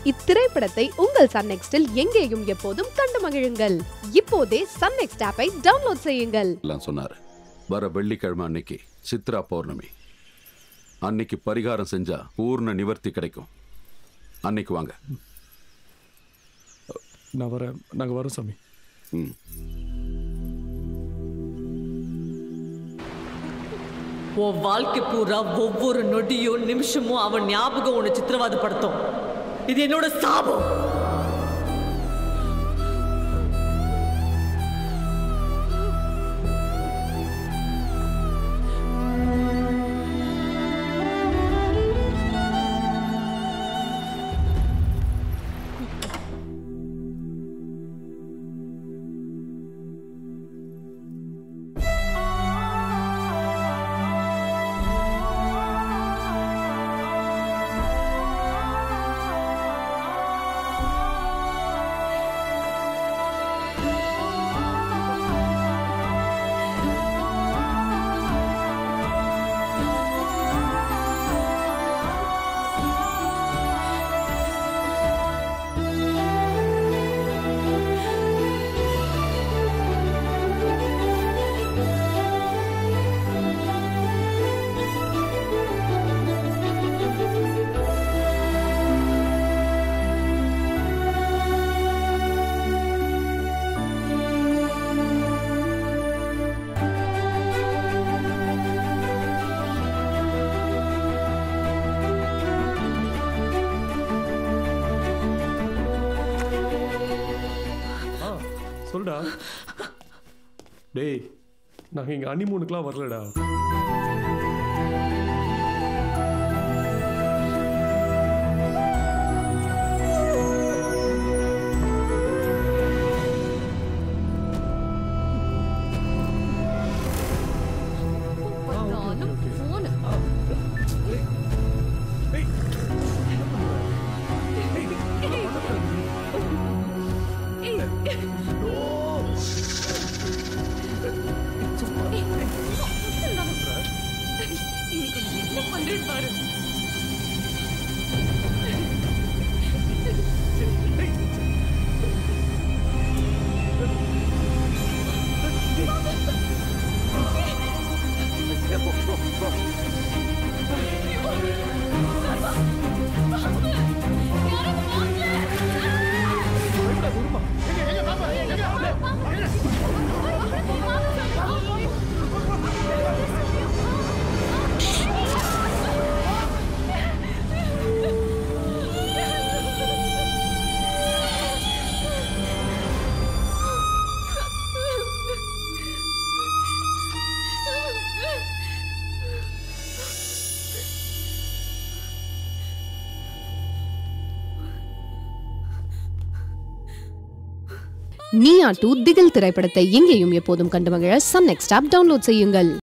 இத்திரைப்படத்தை உங்கள் சன் நெக்ஸ்டில் எங்கேயும் எப்போதும் கண்டு மகிழுங்கள் இப்போதே சன் நெக்ஸ்ட் ஆப்பை டவுன்லோட் செய்யுங்கள் எல்லாம் சொன்னாரு வர வெள்ளிக்கிழமை அன்னைக்கு சித்ரா பௌர்ணமி அன்னைக்கு பரிகாரம் செஞ்சா பூர்ண நிவர்த்தி கிடைக்கும் அன்னைக்கு வாங்க நான் வரேன் நாங்கள் வரோம் சாமி ம் உன் வாழ்க்கை பூரா ஒவ்வொரு நொடியும் நிமிஷமும் அவன் ஞாபகம் உன்னை சித்திரவாதப்படுத்தும் இது என்னோட சாபம் ஆ சொல்டா டேய் நாங்கள் இங்கே அனிமூனுக்குலாம் வரலடா நீயா டூ திகில் திரைப்படத்தை எங்கேயும் எப்போதும் கண்டு மகிழ சன் நெக்ஸ்ட் ஆப் டவுன்லோட் செய்யுங்கள்